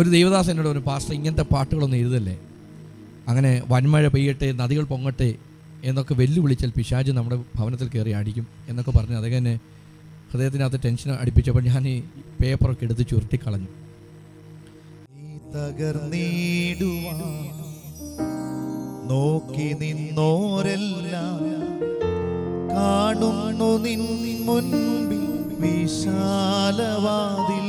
ഒരു ദേവദാസനോട് ഒരു പാസ്റ്റർ ഇങ്ങനത്തെ പാട്ടുകളൊന്നും എഴുതല്ലേ അങ്ങനെ വൻമഴ പെയ്യട്ടെ നദികൾ പൊങ്ങട്ടെ എന്നൊക്കെ വെല്ലുവിളിച്ചാൽ പിശാജ് നമ്മുടെ ഭവനത്തിൽ കയറി അടിക്കും എന്നൊക്കെ പറഞ്ഞ് അദ്ദേഹം എന്നെ ഹൃദയത്തിനകത്ത് ടെൻഷൻ അടിപ്പിച്ചപ്പോൾ ഞാൻ ഈ പേപ്പറൊക്കെ എടുത്ത് ചുരുട്ടിക്കളഞ്ഞു നീ തകർന്നിടുവാൻ നോക്കി നിന്നോരെല്ലാം കാണുന്നു നിൻ മുൻപിൽ വിശാലവാതിൽ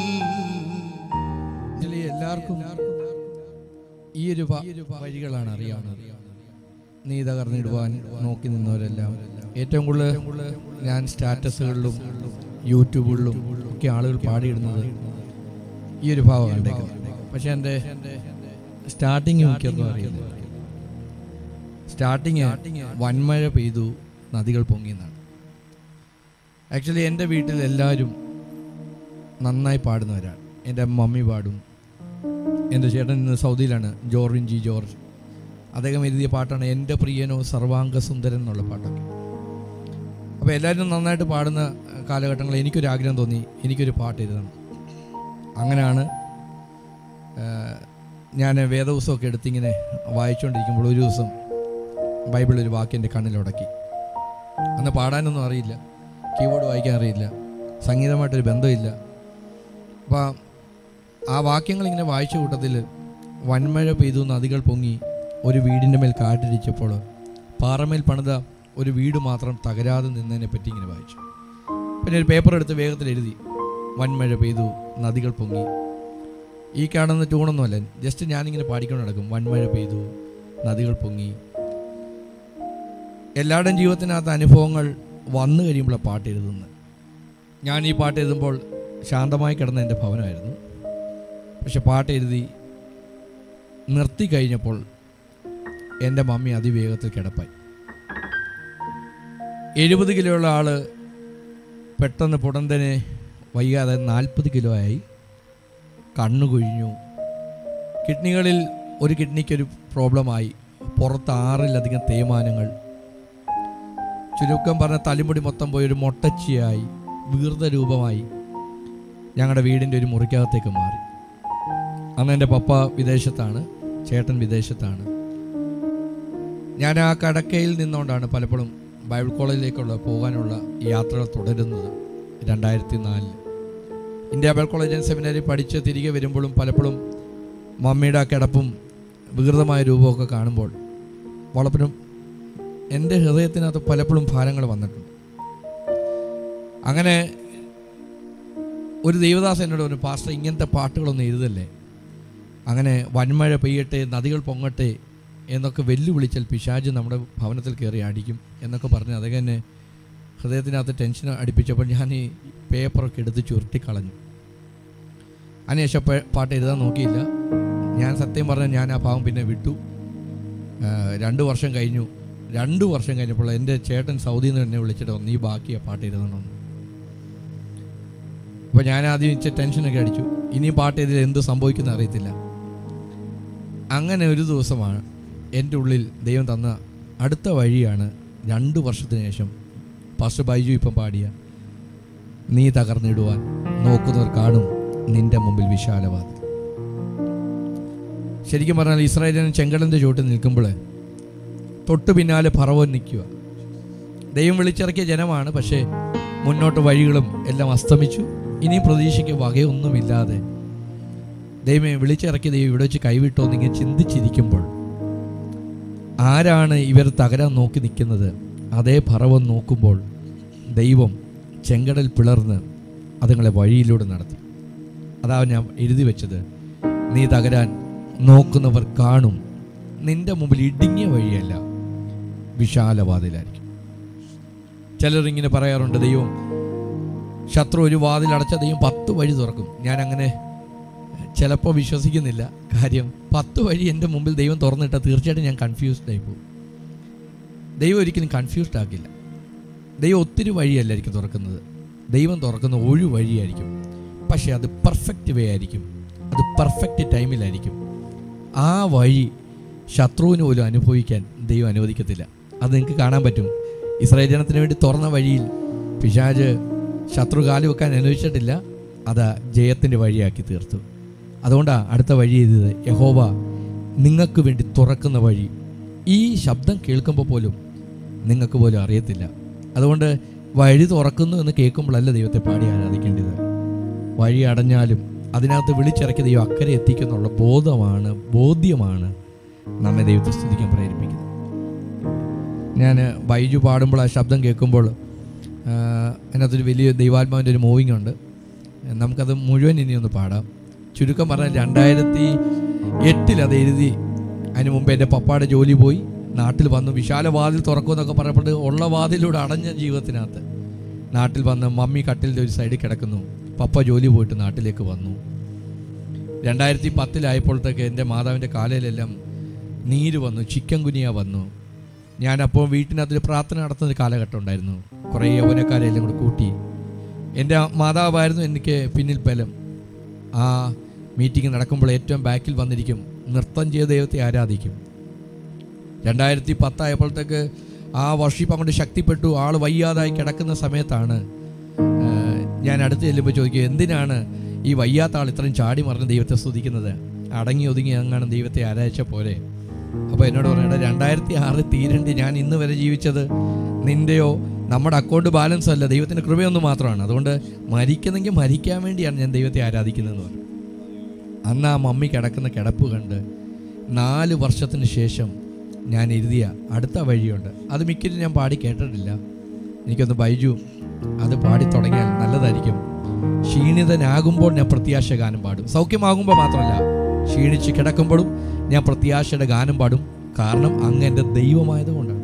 ഇതിൽ എല്ലാവർക്കും ഈ ഒരു വ- വഴികളാണ് അറിയാവുന്നത് നീ തകർന്നിടുവാൻ നോക്കി നിന്നവരെല്ലാം ഏറ്റവും കൂടുതൽ ഞാൻ സ്റ്റാറ്റസുകളിലും യൂട്യൂബുകളിലും ഒക്കെ ആളുകൾ പാടിയിടുന്നത് ഈ ഒരു ഭാവം കണ്ടേക്കുന്നത് പക്ഷെ എൻ്റെ സ്റ്റാർട്ടിങ് എനിക്കൊന്നും അറിയില്ല സ്റ്റാർട്ടിങ് വൻമഴ പെയ്തു നദികൾ പൊങ്ങിയെന്നാണ് ആക്ച്വലി എൻ്റെ വീട്ടിൽ എല്ലാവരും നന്നായി പാടുന്നവരാണ് എൻ്റെ മമ്മി പാടും എൻ്റെ ചേട്ടൻ ഇന്ന് സൗദിയിലാണ് ജോർവിൻ ജി ജോർജ് അദ്ദേഹം എഴുതിയ പാട്ടാണ് എൻ്റെ പ്രിയനോ സർവാംഗ സുന്ദരൻ എന്നുള്ള പാട്ടൊക്കെ അപ്പോൾ എല്ലാവരും നന്നായിട്ട് പാടുന്ന കാലഘട്ടങ്ങളിൽ എനിക്കൊരു ആഗ്രഹം തോന്നി എനിക്കൊരു പാട്ട് എഴുതണം അങ്ങനെയാണ് ഞാൻ വേദപുസ്തകമൊക്കെ എടുത്തിങ്ങനെ വായിച്ചുകൊണ്ടിരിക്കുമ്പോൾ ഒരു ദിവസം ബൈബിൾ ഒരു വാക്ക് എൻ്റെ കണ്ണിലുടക്കി അന്ന് പാടാനൊന്നും അറിയില്ല കീബോർഡ് വായിക്കാൻ അറിയില്ല സംഗീതമായിട്ടൊരു ബന്ധമില്ല അപ്പോൾ ആ വാക്യങ്ങൾ ഇങ്ങനെ വായിച്ച കൂട്ടത്തിൽ വൻമഴ പെയ്തു നദികൾ പൊങ്ങി ഒരു വീടിൻ്റെ മേൽ കാറ്റിടിച്ചപ്പോൾ പാറമേൽ പണിത ഒരു വീട് മാത്രം തകരാതെ നിന്നതിനെ പറ്റി ഇങ്ങനെ വായിച്ചു പിന്നെ ഒരു പേപ്പർ എടുത്ത് വേഗത്തിൽ എഴുതി വൻമഴ പെയ്തു നദികൾ പൊങ്ങി ഈ കാണുന്ന ട്യൂണൊന്നുമല്ല ജസ്റ്റ് ഞാനിങ്ങനെ പാടിക്കൊണ്ട് നടക്കും വൻമഴ പെയ്തു നദികൾ പൊങ്ങി എല്ലാവരുടെയും ജീവിതത്തിനകത്ത് അനുഭവങ്ങൾ വന്നു കഴിയുമ്പോഴാണ് പാട്ട് എഴുതുന്നത് ഞാൻ ഈ പാട്ട് എഴുതുമ്പോൾ ശാന്തമായി കിടന്ന എൻ്റെ ഭവനമായിരുന്നു പക്ഷെ പാട്ട് എഴുതി നിർത്തി കഴിഞ്ഞപ്പോൾ എൻ്റെ മമ്മി അതിവേഗത്തിൽ കിടപ്പായി എഴുപത് കിലോ ഉള്ള ആള് പെട്ടെന്ന് പുടന്തനെ വൈകാതെ നാൽപ്പത് കിലോ ആയി കണ്ണു കുഴിഞ്ഞു കിഡ്നികളിൽ ഒരു കിഡ്നിക്കൊരു പ്രോബ്ലമായി പുറത്ത് ആറിലധികം തേയ്മാനങ്ങൾ ചുരുക്കം പറഞ്ഞ തലിമുടി മൊത്തം പോയി ഒരു മൊട്ടച്ചിയായി വീർത രൂപമായി ഞങ്ങളുടെ വീടിൻ്റെ ഒരു മുറിക്കകത്തേക്ക് മാറി അന്ന് എൻ്റെ പപ്പ വിദേശത്താണ് ചേട്ടൻ വിദേശത്താണ് ഞാൻ ആ കടക്കയിൽ നിന്നുകൊണ്ടാണ് പലപ്പോഴും ബൈബിൾ കോളേജിലേക്കുള്ള പോകാനുള്ള യാത്രകൾ തുടരുന്നത് രണ്ടായിരത്തി നാലിൽ India Bible college and seminary പഠിച്ച് തിരികെ വരുമ്പോഴും പലപ്പോഴും മമ്മിയുടെ ആ കിടപ്പും വികൃതമായ രൂപമൊക്കെ കാണുമ്പോൾ വളപ്പനും എൻ്റെ ഹൃദയത്തിനകത്ത് പലപ്പോഴും ഭാരങ്ങൾ വന്നിട്ടുണ്ട് അങ്ങനെ ഒരു ദേവദാസ് എന്നോട് പറഞ്ഞു പാസ്റ്റർ ഇങ്ങനത്തെ പാട്ടുകളൊന്നും എഴുതല്ലേ അങ്ങനെ വൻമഴ പെയ്യട്ടെ നദികൾ പൊങ്ങട്ടെ എന്നൊക്കെ വെല്ലുവിളിച്ചാൽ പിശാജ് നമ്മുടെ ഭവനത്തിൽ കയറി അടിക്കും എന്നൊക്കെ പറഞ്ഞ് അദ്ദേഹം എന്നെ ഹൃദയത്തിനകത്ത് ടെൻഷൻ അടിപ്പിച്ചപ്പോൾ ഞാൻ ഈ പേപ്പറൊക്കെ എടുത്ത് ചുരുട്ടിക്കളഞ്ഞു അതിനുശേഷം പേ- പാട്ട് എഴുതാൻ നോക്കിയില്ല ഞാൻ സത്യം പറഞ്ഞാൽ ഞാൻ ആ ഭാവം പിന്നെ വിട്ടു ആ, രണ്ട് വർഷം കഴിഞ്ഞു രണ്ട് വർഷം കഴിഞ്ഞപ്പോൾ എൻ്റെ ചേട്ടൻ സൗദിയിൽ നിന്ന് എന്നെ വിളിച്ചിട്ട് വന്നു ഈ ബാക്കി ആ പാട്ട് എഴുതണമെന്ന് അപ്പോൾ ഞാൻ ആദ്യം ഇച്ചിരി ടെൻഷനൊക്കെ അടിച്ചു ഇനി പാട്ട് ഇതിൽ എന്ത് സംഭവിക്കുന്ന അറിയത്തില്ല അങ്ങനെ ഒരു ദിവസമാണ് എൻ്റെ ഉള്ളിൽ ദൈവം തന്ന അടുത്ത വഴിയാണ് രണ്ട് വർഷത്തിന് ശേഷം പാസ്റ്റർ ബൈജു ഇപ്പം പാടിയ നീ തകർന്നിടുവാൻ നോക്കുന്നവർ കാണും നിന്റെ മുമ്പിൽ വിശാലവാദം ശരിക്കും പറഞ്ഞാൽ ഇസ്രായേലിന് ചെങ്കടലിൻ്റെ ചുവട്ടിൽ നിൽക്കുമ്പോൾ തൊട്ട് പിന്നാലെ പറവൻ നിൽക്കുക ദൈവം വിളിച്ചിറക്കിയ ജനമാണ് പക്ഷേ മുന്നോട്ട് വഴികളും എല്ലാം അസ്തമിച്ചു ഇനി പ്രതീക്ഷയ്ക്ക് വകയൊന്നുമില്ലാതെ ദൈവമേ വിളിച്ചിറക്കിയ ദൈവം ഇവിടെ വെച്ച് കൈവിട്ടോ എന്നിങ്ങനെ ചിന്തിച്ചിരിക്കുമ്പോൾ ആരാണ് ഇവർ തകരാൻ നോക്കി നിൽക്കുന്നത് അതേ പറവൻ നോക്കുമ്പോൾ ദൈവം ചെങ്കടൽ പിളർന്ന് അതുങ്ങളെ വഴിയിലൂടെ നടത്തി അതാ ഞാൻ എഴുതി വെച്ചത് നീ തകരാൻ നോക്കുന്നവർ കാണും നിന്റെ മുമ്പിൽ ഇടുങ്ങിയ വഴിയല്ല വിശാലവാതിലായിരിക്കും ചിലർ ഇങ്ങനെ പറയാറുണ്ട് ദൈവം ശത്രു ഒരു വാതിൽ അടച്ച ദൈവം പത്ത് വഴി തുറക്കും ഞാൻ അങ്ങനെ ചിലപ്പോൾ വിശ്വസിക്കുന്നില്ല കാര്യം പത്ത് വഴി എൻ്റെ മുമ്പിൽ ദൈവം തുറന്നിട്ടാൽ തീർച്ചയായിട്ടും ഞാൻ കൺഫ്യൂസ്ഡ് ആയി പോകും ദൈവം ഒരിക്കലും കൺഫ്യൂസ്ഡ് ആക്കില്ല ദൈവം ഒത്തിരി വഴിയല്ലായിരിക്കും തുറക്കുന്നത് ദൈവം തുറക്കുന്ന ഒരു വഴിയായിരിക്കും പക്ഷേ അത് പെർഫെക്റ്റ് വേ ആയിരിക്കും അത് പെർഫെക്റ്റ് ടൈമിലായിരിക്കും ആ വഴി ശത്രുവിന് പോലും അനുഭവിക്കാൻ ദൈവം അനുവദിക്കത്തില്ല അത് നിങ്ങൾക്ക് കാണാൻ പറ്റും ഇസ്രായേൽ ജനത്തിന് വേണ്ടി തുറന്ന വഴിയിൽ പിശാജ് ശത്രു കാലു വെക്കാൻ അനുവദിച്ചിട്ടില്ല അത് ജയത്തിൻ്റെ വഴിയാക്കി തീർത്തു അതുകൊണ്ടാണ് അടുത്ത വഴി ചെയ്തത് യഹോവ നിങ്ങൾക്ക് വേണ്ടി തുറക്കുന്ന വഴി ഈ ശബ്ദം കേൾക്കുമ്പോൾ പോലും നിങ്ങൾക്ക് പോലും അറിയത്തില്ല അതുകൊണ്ട് വഴി തുറക്കുന്നു എന്ന് കേൾക്കുമ്പോഴല്ല ദൈവത്തെ പാടി ആരാധിക്കേണ്ടത് വഴി അടഞ്ഞാലും അതിനകത്ത് വിളിച്ചിറക്കി ദൈവം അക്കരെ എത്തിക്കുന്നുള്ള ബോധമാണ് ബോധ്യമാണ് നമ്മെ ദൈവത്തെ സ്തുതിക്കാൻ പ്രേരിപ്പിക്കുന്നത് ഞാൻ ബൈജു പാടുമ്പോൾ ആ ശബ്ദം കേൾക്കുമ്പോൾ ആ, അതിനകത്തൊരു വലിയ ദൈവാത്മാവിൻ്റെ ഒരു മൂവിങ് ഉണ്ട് നമുക്കത് മുഴുവൻ ഇനി ഒന്ന് പാടാം ചുരുക്കം പറഞ്ഞാൽ രണ്ടായിരത്തി എട്ടിൽ അത് എഴുതി അതിന് മുമ്പ് എൻ്റെ പപ്പായുടെ ജോലി പോയി നാട്ടിൽ വന്നു വിശാല വാതിൽ തുറക്കുമെന്നൊക്കെ പറഞ്ഞപ്പോൾ ഉള്ള വാതിലൂടെ അടഞ്ഞ ജീവിതത്തിനകത്ത് നാട്ടിൽ വന്ന് മമ്മി കട്ടിലിൻ്റെ ഒരു സൈഡിൽ കിടക്കുന്നു പപ്പ ജോലി പോയിട്ട് നാട്ടിലേക്ക് വന്നു രണ്ടായിരത്തി പത്തിലായപ്പോഴത്തേക്ക് എൻ്റെ മാതാവിൻ്റെ കാലയിലെല്ലാം നീര് വന്നു ചിക്കൻ കുനിയ വന്നു ഞാനപ്പോൾ വീട്ടിനകത്തൊരു പ്രാർത്ഥന നടത്തുന്ന ഒരു കാലഘട്ടം ഉണ്ടായിരുന്നു കുറേ യൗവനക്കാരെ എല്ലാം കൂടെ കൂട്ടി എൻ്റെ മാതാവായിരുന്നു എനിക്ക് പിന്നിൽ ബലം ആ മീറ്റിംഗ് നടക്കുമ്പോൾ ഏറ്റവും ബാക്കിൽ വന്നിരിക്കും നൃത്തം ചെയ്ത ദൈവത്തെ ആരാധിക്കും രണ്ടായിരത്തി പത്തായപ്പോഴത്തേക്ക് ആ വർഷിപ്പ് അങ്ങോട്ട് ശക്തിപ്പെട്ടു ആൾ വയ്യാതായി കിടക്കുന്ന സമയത്താണ് ആ, ഞാൻ അടുത്ത് ചെല്ലുമ്പോൾ ചോദിക്കും എന്തിനാണ് ഈ വയ്യാത്ത ആൾ ഇത്രയും ചാടി മറിഞ്ഞ് ദൈവത്തെ സ്തുതിക്കുന്നത് അടങ്ങി ഒതുങ്ങി അങ്ങാണ് ദൈവത്തെ ആരാധിച്ച പോലെ അപ്പോൾ എന്നോട് പറയണ രണ്ടായിരത്തി ആറ് തീരണ്ടി ഞാൻ ഇന്ന് വരെ ജീവിച്ചത് നിൻ്റെയോ നമ്മുടെ അക്കൗണ്ട് ബാലൻസ് അല്ല ദൈവത്തിൻ്റെ കൃപയൊന്നും മാത്രമാണ് അതുകൊണ്ട് മരിക്കുന്നെങ്കിൽ മരിക്കാൻ വേണ്ടിയാണ് ഞാൻ ദൈവത്തെ ആരാധിക്കുന്നതെന്ന് പറഞ്ഞു അന്ന് ആ മമ്മി കിടക്കുന്ന കിടപ്പ് കണ്ട് നാല് വർഷത്തിന് ശേഷം ഞാൻ എഴുതിയ അടുത്ത വഴിയുണ്ട് അത് മിക്കരും ഞാൻ പാടി കേട്ടിട്ടില്ല എനിക്കൊന്ന് ബൈജു അത് പാടി തുടങ്ങിയാൽ നല്ലതായിരിക്കും ക്ഷീണിതനാകുമ്പോൾ ഞാൻ പ്രത്യാശ ഗാനം പാടും സൗഖ്യമാകുമ്പോൾ മാത്രമല്ല ക്ഷീണിച്ച് കിടക്കുമ്പോഴും ഞാൻ പ്രത്യാശയുടെ ഗാനം പാടും കാരണം അങ്ങ് എൻ്റെ ദൈവമായതുകൊണ്ടാണ്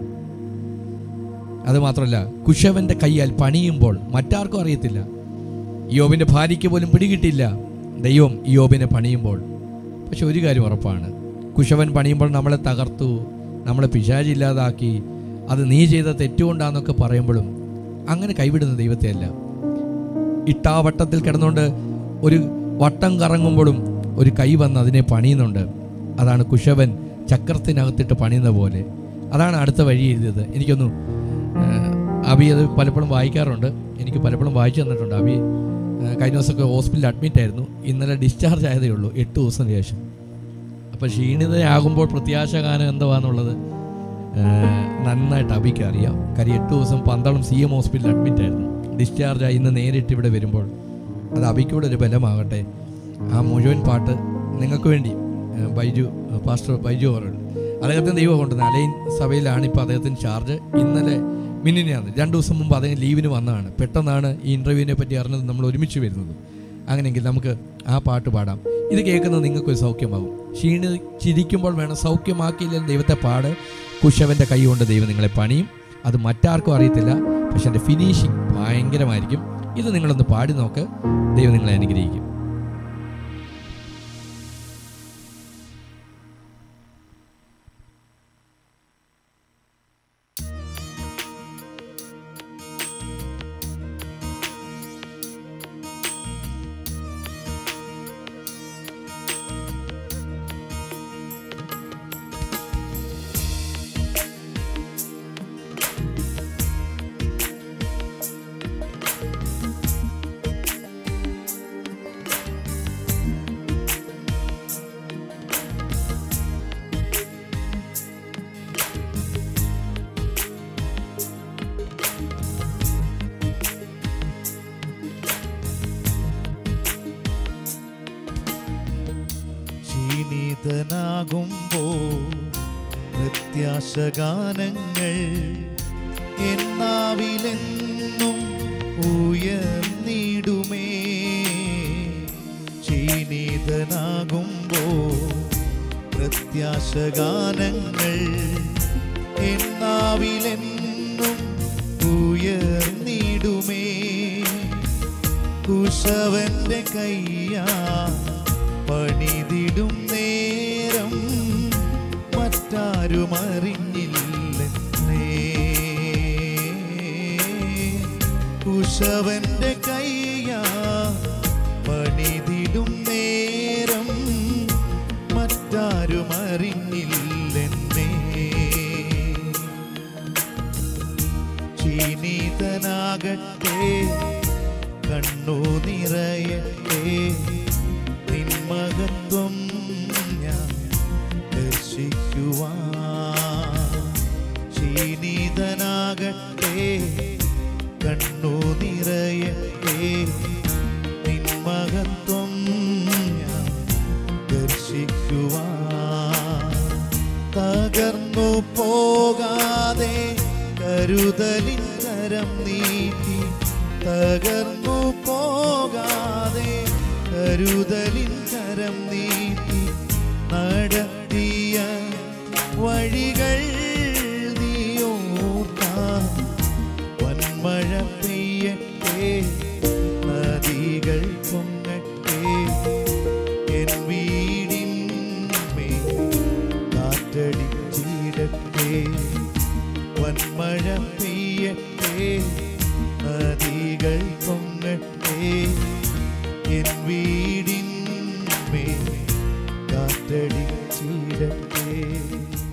അത് മാത്രമല്ല കുശവന്റെ കയ്യാൽ പണിയുമ്പോൾ മറ്റാർക്കും അറിയത്തില്ല യോബിന്റെ ഭാര്യയ്ക്ക് പോലും പിടികിട്ടില്ല ദൈവം യോബിനെ പണിയുമ്പോൾ പക്ഷെ ഒരു കാര്യം ഉറപ്പാണ് കുശവൻ പണിയുമ്പോൾ നമ്മളെ തകർത്തു നമ്മളെ പിശാചില്ലാതാക്കി അത് നീ ചെയ്ത തെറ്റുകൊണ്ടാന്നൊക്കെ പറയുമ്പോഴും അങ്ങനെ കൈവിടുന്ന ദൈവത്തെയല്ല ഇട്ടാവട്ടത്തിൽ കിടന്നുകൊണ്ട് ഒരു വട്ടം കറങ്ങുമ്പോഴും ഒരു കൈ വന്ന് അതിനെ പണിയുന്നുണ്ട് അതാണ് കുശവൻ ചക്രത്തിനകത്തിട്ട് പണിയുന്ന പോലെ അതാണ് അടുത്ത വഴി എഴുതിയത് എനിക്കൊന്നു ഏഹ്, അബി അത് പലപ്പോഴും വായിക്കാറുണ്ട് എനിക്ക് പലപ്പോഴും വായിച്ചു തന്നിട്ടുണ്ട് അബി ഏഹ്, കഴിഞ്ഞ ദിവസമൊക്കെ ഹോസ്പിറ്റലിൽ അഡ്മിറ്റ് ആയിരുന്നു ഇന്നലെ ഡിസ്ചാർജ് ആയതേ ഉള്ളൂ എട്ട് ദിവസത്തിന് ശേഷം അപ്പോൾ ക്ഷീണിതയാകുമ്പോൾ പ്രത്യാശ ഗാനം എന്തുവാന്നുള്ളത് ഏഹ്, നന്നായിട്ട് അബിക്ക് അറിയാം കാര്യം എട്ട് ദിവസം പന്തളം സി എം ഹോസ്പിറ്റലിൽ അഡ്മിറ്റ് ആയിരുന്നു ഡിസ്ചാർജ് ആയി ഇന്ന് നേരിട്ട് ഇവിടെ വരുമ്പോൾ അത് അബിക്കൂടെ ഒരു ബലമാകട്ടെ ആ മുഴുവൻ പാട്ട് നിങ്ങൾക്ക് വേണ്ടി ഏഹ്, ബൈജു ഏഹ്, പാസ്റ്റർ ബൈജു അവറുണ്ട് അദ്ദേഹത്തിന് ദൈവം കൊണ്ടുവന്നത് അലൈൻ സഭയിലാണ് ഇപ്പോൾ അദ്ദേഹത്തിന് ചാർജ് ഇന്നലെ മിന്നിനെയാണ് രണ്ട് ദിവസം മുമ്പ് അദ്ദേഹം ലീവിന് വന്നതാണ് പെട്ടെന്നാണ് ഈ ഇൻ്റർവ്യൂവിനെ പറ്റി അറിഞ്ഞത് നമ്മൾ ഒരുമിച്ച് വരുന്നത് അങ്ങനെയെങ്കിൽ നമുക്ക് ആ പാട്ട് പാടാം ഇത് കേൾക്കുന്നത് നിങ്ങൾക്കൊരു സൗഖ്യമാകും ക്ഷീണിച്ചിരിക്കുമ്പോൾ വേണം സൗഖ്യമാക്കിയില്ലെങ്കിൽ ദൈവത്തെ പാട് കുശവൻ്റെ കൈ കൊണ്ട് ദൈവം നിങ്ങളെ പണിയും അത് മറ്റാർക്കും അറിയത്തില്ല പക്ഷെ എൻ്റെ ഫിനിഷിങ് ഭയങ്കരമായിരിക്കും ഇത് നിങ്ങളൊന്ന് പാടി നോക്ക് ദൈവം നിങ്ങളെ അനുഗ്രഹിക്കും ക്ഷീണിതനാകുമ്പോ പ്രത്യാശഗാനങ്ങൾ എന്നാവിലെന്നും ഉയർന്നിടുമേ ക്ഷീണിതനാകുമ്പോ പ്രത്യാശഗാനങ്ങൾ എന്നാവിലെന്നും ഉയർന്നിടുമേ കുശവന്റെ കയ്യാ പണിതിടും നേരം മറ്റാരും അറിഞ്ഞില്ലെന്നേ കുശവന്റെ കയ്യാ പണിതിടും നേരം മറ്റാരും അറിഞ്ഞില്ലെന്നേ ക്ഷീണിതനാകട്ടെ കണ്ണു നിറയട്ടെ നിന്മകൻ മഹത്വം ഞാൻ ദർശിക്കുവാൻ ക്ഷീണിതനാകട്ടെ കണ്ണു നിറയട്ടെ നിൻ മഹത്വം ഞാൻ ദർശിക്കുവാൻ തകർന്നു പോകാതെ കരുതലിൻ കരം നീട്ടി തകർന്നു പോകാതെ കരുതലിൻ കരം നീട്ടി നടത്തിയ വഴികൾ നീയോർത്താം വന്മഴ പെയ്യട്ടെ നദികൾ പൊങ്ങട്ടെ എൻ വീടിന്മേൽ കാറ്റടിച്ചിടട്ടെ വന്മഴ പെയ്യട്ടെ നദികൾ പൊങ്ങട്ടെ എൻ വീടിന്മേൽ കാറ്റടിച്ചിടട്ടെ